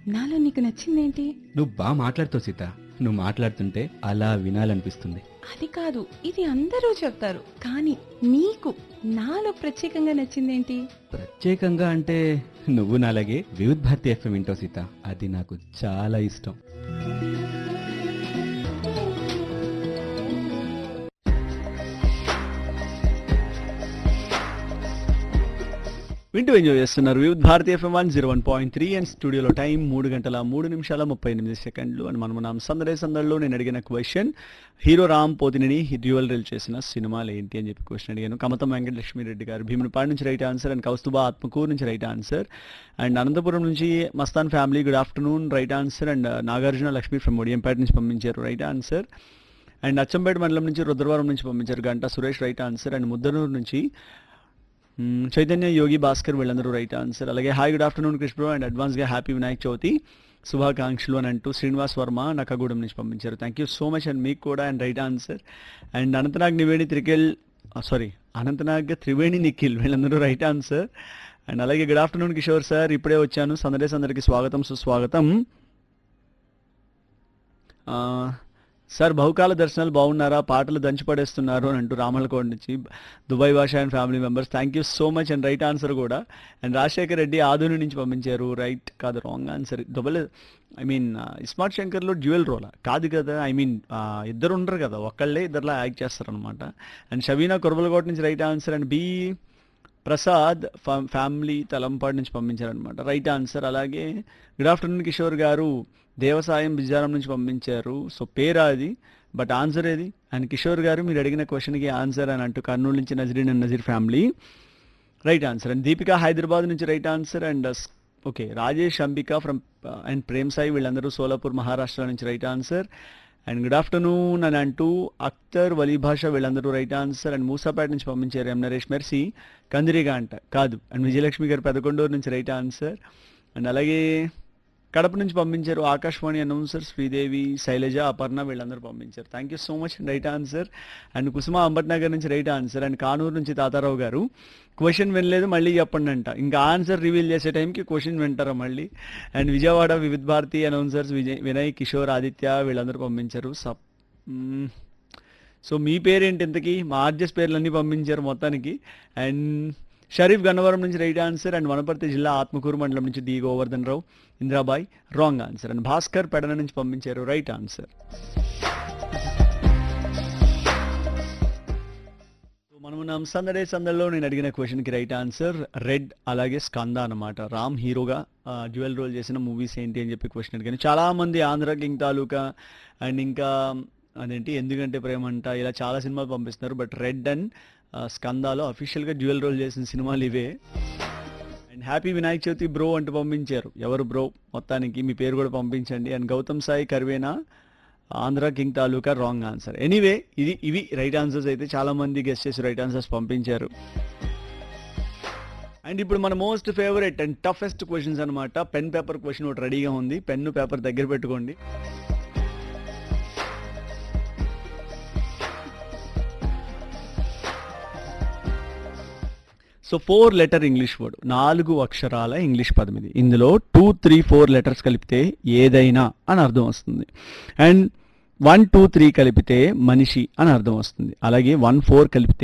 నాలో నీకు నచ్చిందేంటి నువ్వు బాగా మాట్లాడుతావు సీత నువ్వు మాట్లాడుతుంటే అలా వినాలనిపిస్తుంది అది కాదు ఇది అందరూ చెప్తారు కానీ నీకు నాలో ప్రత్యేకంగా నచ్చిందేంటి ప్రత్యేకంగా అంటే నువ్వు నాలాగే వివిధ్ భారతి ఎఫ్ఎం వింటావు సీత అది నాకు చాలా ఇష్టం వింటూ ఎంజాయ్ చేస్తున్నారు Vividh Bharatiya FM one zero one point three and స్టూడియోలో టైం మూడు గంటల మూడు నిమిషాల ముప్పై ఎనిమిది సెకండ్లు అని మనం మనం సందడే సందడిలో నేను అడిగిన question hero Ram Pothini dual role చేసిన సినిమాలు ఏంటి అని చెప్పి క్వశ్చన్ అడిగాను కమతం వెంకటలక్ష్మి రెడ్డి గారు భీమునిపాడు నుంచి right answer and Kaustubha Atmakur నుంచి రైట్ ఆన్సర్ అండ్ అనంతపురం నుంచి Mastan family good afternoon right answer and Nagarjuna Lakshmi from Odiyampeta నుంచి పంపించారు రైట్ ఆన్సర్ అండ్ అచ్చంపేట మండలం నుంచి రుద్రవరం నుంచి పంపించారు Ganta Suresh right answer and Muddanur నుంచి మ్మ్, చైతన్య యోగి భాస్కర్ వీళ్ళందరూ రైట్ ఆన్సర్ అలాగే hi good afternoon Krishna bro and అడ్వాన్స్గా హ్యాపీ వినాయక్ చవితి శుభాకాంక్షలు అని అంటూ శ్రీనివాస్ వర్మ నక్కగూడెం నుంచి పంపించారు thank you so much and మీకు కూడా and right answer and Anantnag నివేణి త్రికెల్ సారీ అనంతనాగ్ త్రివేణి నిఖిల్ వీళ్ళందరూ రైట్ ఆన్సర్ అండ్ అలాగే గుడ్ ఆఫ్టర్నూన్ కిషోర్ సార్ ఇప్పుడే వచ్చాను సందడేస్ అందరికీ స్వాగతం సుస్వాగతం ఆ, సార్ బహుకాల దర్శనాలు బాగున్నారా పాటలు దంచి పడేస్తున్నారు అని అంటూ రామలకోట నుంచి Dubai Basha and family members thank you so much and right answer కూడా అండ్ రాజశేఖర్ రెడ్డి ఆదోని నుంచి పంపించారు రైట్ కాదు wrong answer Dubai I mean iSmart శంకర్లో జ్యువెల్ రోలా కాదు కదా ఐ మీన్ ఇద్దరు ఉండరు కదా ఒకళ్ళే ఇద్దరులా యాక్ట్ చేస్తారు అనమాట అండ్ షవీనా కురబలకోట నుంచి right answer and B Prasad ఫా- ఫ్యామిలీ తలంపాడు నుంచి పంపించారనమాట రైట్ ఆన్సర్ అలాగే గుడ్ ఆఫ్టర్నూన్ కిషోర్ గారు దేవసాయం బిజారం నుంచి పంపించారు సో పేరా అది బట్ ఆన్సర్ ఏది అండ్ కిషోర్ గారు మీరు అడిగిన క్వశ్చన్కి ఆన్సర్ అని అంటూ కర్నూలు నుంచి Nazreen and Nazeer family right answer and Deepika Hyderabad నుంచి right answer and okay Rajesh Ambika from and Prem Sai వీళ్ళందరూ సోలాపూర్ మహారాష్ట్ర నుంచి right answer and good afternoon అని అంటూ అఖ్తర్ వలీ భాష వీళ్ళందరూ రైట్ ఆన్సర్ అండ్ మూసాపేట నుంచి పంపించారు ఎం నరేష్ మెర్సీ కందిరిగా అంట కాదు అండ్ విజయలక్ష్మి గారు పెదకొండూరు నుంచి రైట్ ఆన్సర్ అండ్ అలాగే కడప నుంచి పంపించారు ఆకాశవాణి అనౌన్సర్ శ్రీదేవి శైలజ అపర్ణ వీళ్ళందరూ పంపించారు thank you so much right answer and Kusuma Ambatnagar నుంచి రైట్ ఆన్సర్ అండ్ కానూరు నుంచి తాతారావు గారు క్వశ్చన్ వినలేదు మళ్ళీ చెప్పండి అంట ఇంకా ఆన్సర్ రివీల్ చేసే టైంకి క్వశ్చన్ వింటారా మళ్ళీ అండ్ విజయవాడ వివిధ భారతి అనౌన్సర్స్ విజయ్ వినయ్ కిషోర్ ఆదిత్య వీళ్ళందరూ పంపించారు సప్ మ్మ్. సో మీ పేరేంటి ఇంతకీ మా ఆర్జెస్ పేర్లన్నీ పంపించారు మొత్తానికి అండ్ షరీఫ్ గన్నవరం నుంచి రైట్ ఆన్సర్ అండ్ వనపర్తి జిల్లా ఆత్మకూరు మండలం నుంచి D Govardhan Rao Indrabai wrong answer and Bhaskar Pedana నుంచి పంపించారు రైట్ ఆన్సర్ మనము నా సందడే సందడిలో నేను అడిగిన క్వశ్చన్కి రైట్ ఆన్సర్ రెడ్ అలాగే స్కంద అనమాట రామ్ హీరోగా జ్యువెల్ రోల్ చేసిన మూవీస్ ఏంటి అని చెప్పి క్వశ్చన్ అడిగాను చాలా మంది ఆంధ్ర కింగ్ తాలూకా అండ్ ఇంకా అదేంటి ఎందుకంటే ప్రేమ అంట ఇలా చాలా సినిమాలు పంపిస్తున్నారు బట్ రెడ్ అండ్ స్కందాలో అఫీషియల్గా జ్యువెల్ రోల్ చేసిన సినిమాలు ఇవే and happy Vinayaka Chavithi bro అంటూ పంపించారు ఎవరు బ్రో మొత్తానికి మీ పేరు కూడా పంపించండి అండ్ గౌతమ్ సాయి కర్వేనా Andhra king Taluka wrong answer anyway ఇది ఇవి రైట్ ఆన్సర్స్ అయితే చాలా మంది గెస్ట్ చేసి రైట్ ఆన్సర్స్ పంపించారు అండ్ ఇప్పుడు మన most favourite and toughest questions అనమాట పెన్ పేపర్ క్వశ్చన్ ఒకటి రెడీగా ఉంది పెన్ను పేపర్ దగ్గర పెట్టుకోండి so four letter English word నాలుగు అక్షరాల ఇంగ్లీష్ పదం ఇది ఇందులో టూ త్రీ ఫోర్ లెటర్స్ కలిపితే ఏదైనా అని అర్థం వస్తుంది అండ్ వన్ టూ త్రీ కలిపితే మనిషి అని అర్థం వస్తుంది అలాగే వన్ ఫోర్ కలిపితే